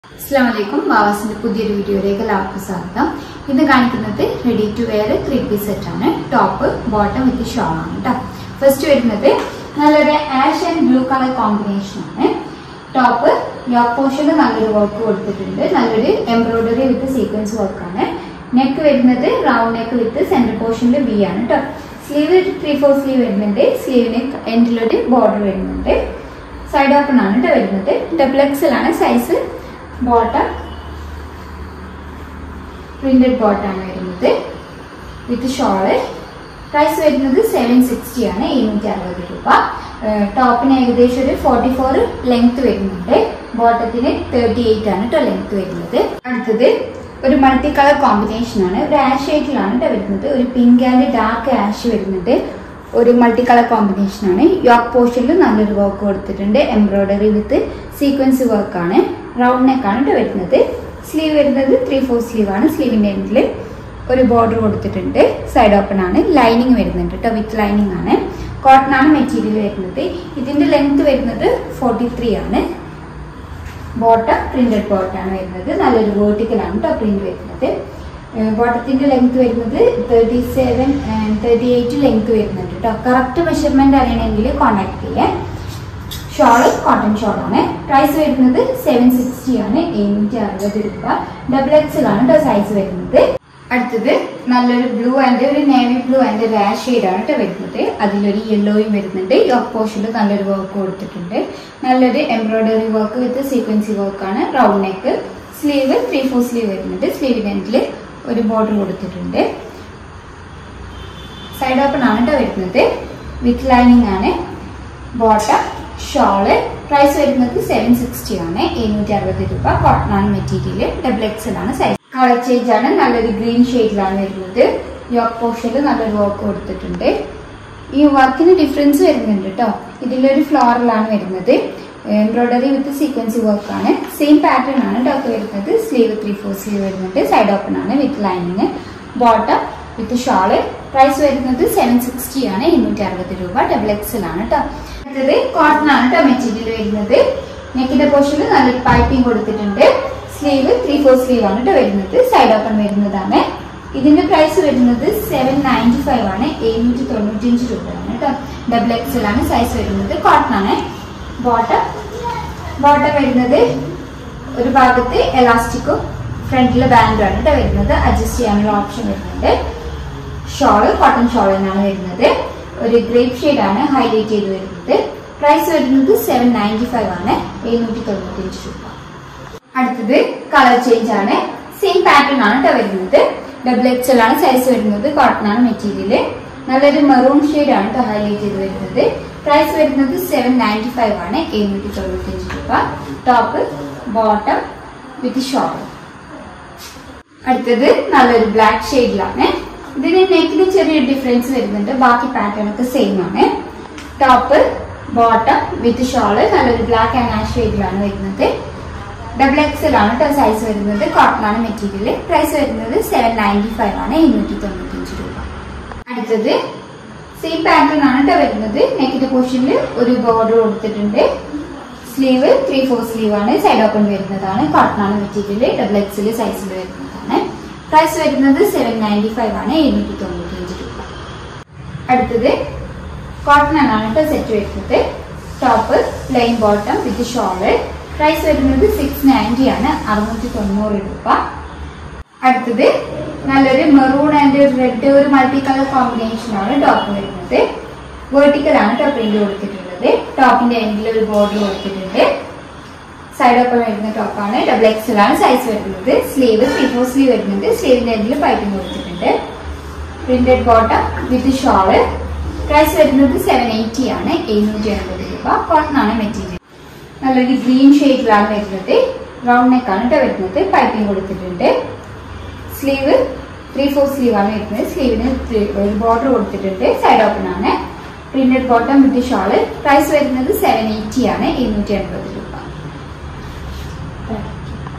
അസ്സാം വലൈക്കും ബാവാസിന്റെ പുതിയൊരു വീഡിയോയിലേക്ക് എല്ലാവർക്കും സ്വാഗതം ഇന്ന് കാണിക്കുന്നത് ready to wear three piece set ആണ് ടോപ്പ് ബോട്ടം വിത്ത് ഷോൾ ആണ് കേട്ടോ ഫസ്റ്റ് വരുന്നത് നല്ലൊരു ash and blue colour combination ആണ് ടോപ്പ് യോക്ക് പോർഷനിൽ നല്ലൊരു വർക്ക് കൊടുത്തിട്ടുണ്ട് നല്ലൊരു എംബ്രോയിഡറി വിത്ത് സീക്വൻസ് വർക്കാണ് നെക്ക് വരുന്നത് റൗണ്ട് നെക്ക് വിത്ത് സെന്റർ പോർഷനിൽ വി ആണ് കേട്ടോ സ്ലീവ് ത്രീ ഫോർ സ്ലീവ് വരുന്നുണ്ട് സ്ലീവിന് എൻഡിലൊരു ബോർഡർ വരുന്നുണ്ട് സൈഡ് ഓപ്പൺ ആണ് കേട്ടോ വരുന്നത് ഡബിൾ എക്സൽ ആണ് സൈസ് ബോട്ടം പ്രിന്റഡ് ബോട്ടാണ് വരുന്നത് വിത്ത് ഷോള് പ്രൈസ് വരുന്നത് സെവൻ സിക്സ്റ്റി ആണ് എഴുന്നൂറ്റി അറുപത് രൂപ ടോപ്പിന് ഏകദേശം ഒരു ഫോർട്ടി ഫോർ ലെങ്ത് വരുന്നുണ്ട് ബോട്ടത്തിന് തേർട്ടി എയ്റ്റ് ആണ് കേട്ടോ ലെങ്ത് വരുന്നത് അടുത്തത് ഒരു മൾട്ടി കളർ കോമ്പിനേഷൻ ആണ് ഒരു ആഷ് ഷെയ്ഡിലാണ് കേട്ടോ വരുന്നത് ഒരു പിങ്ക് ആൻഡ് ഡാർക്ക് ആഷ് വരുന്നുണ്ട് ഒരു മൾട്ടി കളർ കോമ്പിനേഷൻ ആണ് യോക്ക് പോർഷനിൽ നല്ലൊരു വർക്ക് കൊടുത്തിട്ടുണ്ട് എംബ്രോയിഡറി വിത്ത് സീക്വൻസ് വർക്കാണ് റൗണ്ട് നെക്കാണ് കേട്ടോ വരുന്നത് സ്ലീവ് വരുന്നത് ത്രീ ഫോർ സ്ലീവ് ആണ് സ്ലീവിൻ്റെ എൻഡിൽ ഒരു ബോർഡർ കൊടുത്തിട്ടുണ്ട് സൈഡ് ഓപ്പൺ ആണ് ലൈനിങ് വരുന്നുണ്ട് കേട്ടോ വിത്ത് ലൈനിങ് ആണ് കോട്ടൺ ആണ് മെറ്റീരിയൽ വരുന്നത് ഇതിന്റെ ലെങ്ത് വരുന്നത് ഫോർട്ടി ത്രീ ആണ് ബോട്ടം പ്രിന്റഡ് ബോട്ടാണ് വരുന്നത് നല്ലൊരു vertical ആണ് കേട്ടോ പ്രിന്റ് വരുന്നത് ബോട്ടത്തിന്റെ ലെങ്ത് വരുന്നത് thirty seven thirty eight length വരുന്നുണ്ട് കേട്ടോ കറക്റ്റ് മെഷർമെന്റ് അറിയണമെങ്കിൽ കോൺടാക്ട് ചെയ്യാം ഷോള് കോട്ടൺ ഷോളാണ് പ്രൈസ് വരുന്നത് സെവൻ സിക്സ്റ്റി ആണ് എഴുന്നൂറ്റി അറുപത് രൂപ ഡബിൾ എക്സൽ ആണ് കേട്ടോ സൈസ് വരുന്നത് അടുത്തത് നല്ലൊരു ബ്ലൂ ആൻഡ് ഒരു നേവി ബ്ലൂ ആൻഡ് റാഷ് ആണ് കേട്ടോ വരുന്നത് അതിലൊരു യെല്ലോയും വരുന്നുണ്ട് യോക്ക് പോർഷനിൽ നല്ലൊരു വർക്ക് കൊടുത്തിട്ടുണ്ട് നല്ലൊരു എംബ്രോയിഡറി വർക്ക് വിത്ത് സീക്വൻസി വർക്കാണ് round neck sleeve three four sleeve വരുന്നുണ്ട് സ്ലീവിൻ്റെ എൻഡിൽ ഒരു ബോർഡർ കൊടുത്തിട്ടുണ്ട് സൈഡ് ഓപ്പൺ ആണ് കേട്ടോ വരുന്നത് വിത്ത് ലൈനിങ് ആണ് ബോട്ടം ഷോള് പ്രൈസ് വരുന്നത് സെവൻ സിക്സ്റ്റി ആണ് എഴുന്നൂറ്റി അറുപത് രൂപ കോട്ടൺ ആണ് മെറ്റീരിയൽ ഡബിൾ എക്സൽ ആണ് സൈസ് കളർ ചേഞ്ച് ആണ് നല്ലൊരു ഗ്രീൻ ഷെയ്ഡിലാണ് വരുന്നത് യോക്ക് പോർഷനിൽ നല്ലൊരു വർക്ക് കൊടുത്തിട്ടുണ്ട് ഈ വർക്കിന് ഡിഫറൻസ് വരുന്നുണ്ട് കേട്ടോ ഇതിലൊരു ഫ്ലോറലാണ് വരുന്നത് എംബ്രോയിഡറി വിത്ത് സീക്വൻസി വർക്കാണ് സെയിം പാറ്റേൺ ആണ് ടോപ്പ് വരുന്നത് സ്ലീവ് ത്രീ ഫോർ സ്ലീവ് വരുന്നുണ്ട് സൈഡ് ഓപ്പൺ ആണ് with lining bottom with shawl price വരുന്നത് സെവൻ സിക്സ്റ്റി ആണ് ഇരുന്നൂറ്റി അറുപത് രൂപ ഡബിൾ എക്സൽ ആണ് കേട്ടോ അടുത്തത് കോട്ടൺ ആണ് കേട്ടോ മെറ്റീരിയൽ വരുന്നത് നെക്കിന്റെ പോർഷനിൽ നല്ലൊരു പൈപ്പിംഗ് കൊടുത്തിട്ടുണ്ട് സ്ലീവ് ത്രീ ഫോർ സ്ലീവ് ആണ് കേട്ടോ വരുന്നത് സൈഡ് ഓപ്പൺ വരുന്നതാണ് ഇതിന്റെ പ്രൈസ് വരുന്നത് സെവൻ നയൻറ്റി ഫൈവ് ആണ് എഴുന്നൂറ്റി തൊണ്ണൂറ്റി അഞ്ച് രൂപയാണ് കേട്ടോ ഡബിൾ എക്സൽ ആണ് സൈസ് വരുന്നത് കോട്ടൺ ആണ് ബോട്ടം ബോട്ടം വരുന്നത് ഒരു ഭാഗത്ത് എലാസ്റ്റിക്കും ഫ്രണ്ടിലെ ബാൻഡും ആണ് കേട്ടോ വരുന്നത് അഡ്ജസ്റ്റ് ചെയ്യാനുള്ള ഓപ്ഷൻ വരുന്നുണ്ട് ഷോള് കോട്ടൺ ഷോൾ തന്നെയാണ് വരുന്നത് ഒരു ഗ്രേപ്പ് ഷെയ്ഡ് ആണ് ഹൈലൈറ്റ് ചെയ്ത് വരുന്നത് പ്രൈസ് വരുന്നത് സെവൻ നയൻറ്റി ഫൈവ് ആണ് എഴുന്നൂറ്റി തൊണ്ണൂറ്റി അഞ്ച് രൂപ അടുത്തത് കളർ ചേഞ്ച് ആണ് സെയിം പാറ്റേൺ ആണ് കേട്ടോ വരുന്നത് ഡബിൾ എക്സൽ ആണ് സൈസ് വരുന്നത് കോട്ടൺ ആണ് മെറ്റീരിയൽ നല്ലൊരു മെറൂൺ ഷെയ്ഡ് ആണ് കേട്ടോ ഹൈലൈറ്റ് ചെയ്ത് വരുന്നത് പ്രൈസ് വരുന്നത് സെവൻ നയൻറ്റി ഫൈവ് ആണ് എഴുന്നൂറ്റി തൊണ്ണൂറ്റി അഞ്ച് രൂപ ടോപ്പ് ബോട്ടം വിത്ത് ഷോൾ അടുത്തത് നല്ലൊരു ബ്ലാക്ക് ഷെയ്ഡിലാണ് ഇതിന് നെക്കിന് ചെറിയൊരു ഡിഫറൻസ് വരുന്നുണ്ട് ബാക്കി പാറ്റേൺ ഒക്കെ സെയിം ആണ് ടോപ്പ് ബോട്ടം വിത്ത് ഷോള് നല്ലൊരു ബ്ലാക്ക് ആൻഡ് ആഷ് ഷെയ്ഡിലാണ് വരുന്നത് ഡബിൾ എക്സൽ ആണ് കേട്ടോ സൈസ് വരുന്നത് കോട്ടൺ ആണ് മെറ്റീരിയൽ പ്രൈസ് വരുന്നത് സെവൻ നയൻറ്റി ഫൈവ് ആണ് എണ്ണൂറ്റി തൊണ്ണൂറ്റി അഞ്ച് രൂപ അടുത്തത് സെയിം പാറ്റേൺ ആണ് കേട്ടോ വരുന്നത് നെക്കിന്റെ പോർഷനിൽ ഒരു ബോർഡർ കൊടുത്തിട്ടുണ്ട് സ്ലീവ് ത്രീ ഫോർ സ്ലീവ് ആണ് സൈഡ് ഓപ്പൺ വരുന്നതാണ് കോട്ടൺ ആണ് മെറ്റീരിയൽ ഡബിൾ എക്സൽ സൈസിൽ വരുന്നതാണ് പ്രൈസ് വരുന്നത് സെവൻ നയൻറ്റി ഫൈവ് ആണ് എഴുന്നൂറ്റി തൊണ്ണൂറ്റി അഞ്ച് രൂപ അടുത്തത് കോട്ടൺ ആണ് കേട്ടോ സെറ്റ് വരുന്നത് top plain bottom with shawl price വരുന്നത് സിക്സ് നയൻറ്റി ആണ് അറുന്നൂറ്റി തൊണ്ണൂറ് രൂപ അടുത്തത് നല്ലൊരു മെറൂൺ ആൻഡ് റെഡ് ഒരു മൾട്ടി കളർ കോമ്പിനേഷൻ ആണ് ടോപ്പ് വരുന്നത് വേർട്ടിക്കൽ ആണ് കേട്ടോ പ്രിന്റ് കൊടുത്തിട്ടുള്ളത് ടോപ്പിന്റെ എൻഡിൽ ഒരു ബോർഡർ കൊടുത്തിട്ടുണ്ട് സൈഡ് ഓപ്പൺ വരുന്ന ടോപ്പാണ് ഡബിൾ എക്സൽ ആണ് സൈസ് വരുന്നത് സ്ലീവ് ത്രീ ഫോർ സ്ലീവ് വരുന്നുണ്ട് സ്ലീവിന്റെ എൻഡിൽ പൈപ്പിംഗ് കൊടുത്തിട്ടുണ്ട് printed bottom with shawl price വരുന്നത് സെവൻ എയ്റ്റി ആണ് എഴുന്നൂറ്റി എൺപത് രൂപ കോട്ടൺ ആണ് മെറ്റീരിയൽ നല്ലൊരു ഗ്രീൻ ഷെയ്ഡിലാണ് വരുന്നത് റൗണ്ട് നെക്കാണ് കേട്ടോ വരുന്നത് പൈപ്പിംഗ് കൊടുത്തിട്ടുണ്ട് സ്ലീവ് ത്രീ ഫോർ സ്ലീവ് ആണ് വരുന്നത് സ്ലീവിന് ഒരു ബോർഡർ കൊടുത്തിട്ടുണ്ട് സൈഡ് ഓപ്പൺ ആണ് printed bottom with shawl price വരുന്നത് സെവൻ എയ്റ്റി ആണ് എഴുന്നൂറ്റി എൺപത് രൂപ